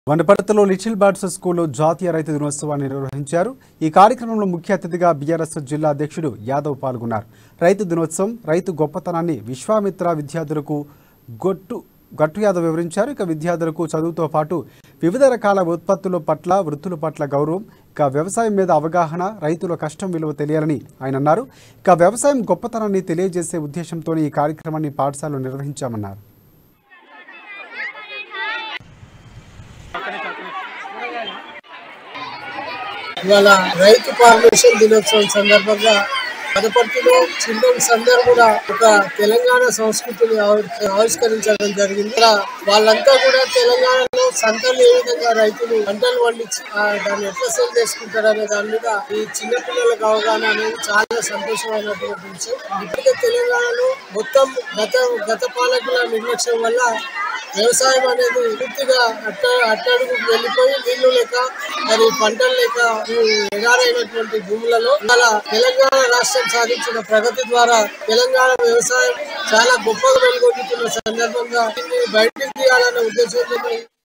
వనపర్తిలో little birds స్కూల్లో జాతీయ రైతు దినోత్సవాన్ని నిర్వహించారు ఈ కార్యక్రమంలో ముఖ్య అతిథిగా బీఆర్ఎస్ జిల్లా అధ్యక్షుడు యాదవ్ పాల్గొన్నారు రైతు దినోత్సవం రైతు గొప్పతనాన్ని విశ్వామిత్ర విద్యార్థులకు గొట్టు గట్టు యాదవ్ వివరించారు ఇక విద్యార్థులకు చదువుతో పాటు వివిధ రకాల ఉత్పత్తుల పట్ల వృత్తుల పట్ల గౌరవం ఇక వ్యవసాయం మీద అవగాహన రైతుల కష్టం విలువ తెలియాలని ఆయన అన్నారు ఇక వ్యవసాయం గొప్పతనాన్ని తెలియజేసే ఉద్దేశంతో ఈ కార్యక్రమాన్ని పాఠశాలలో నిర్వహించామన్నారు ఇవాళ రైతు ఫార్మేషన్ దినోత్సవం సందర్భంగా వనపర్తిలో చిల్డ్రన్స్ అందరూ కూడా ఒక తెలంగాణ సంస్కృతిని ఆవి- ఆవిష్కరించడం జరిగింది ఇక్కడ వాళ్ళంతా కూడా తెలంగాణలో సంతలు ఏ విధంగా రైతులు పంటలు పండించి ఆ, దాన్ని ఎట్లా సేల్ చేసుకుంటారు అనే దాని మీద ఈ చిన్న పిల్లలకు అవగాహన అనేది చాలా సంతోషమైనటువంటి విషయం ఇప్పటికే తెలంగాణలో మొత్తం గత గత పాలకుల నిర్లక్ష్యం వల్ల వ్యవసాయం అనేది పూర్తిగా అట్ట అట్టడుగు వెళ్ళిపోయి నీళ్లు లేక మరి పంటలు లేక ఎడారైనటువంటి భూములలో ఇవాళ తెలంగాణ రాష్ట్రం సాధించిన ప్రగతి ద్వారా తెలంగాణ వ్యవసాయం చాలా గొప్పగా వెలుగొందుతున్న సందర్భంగా దీన్ని బయటికి తీయాలనే ఉద్దేశంతో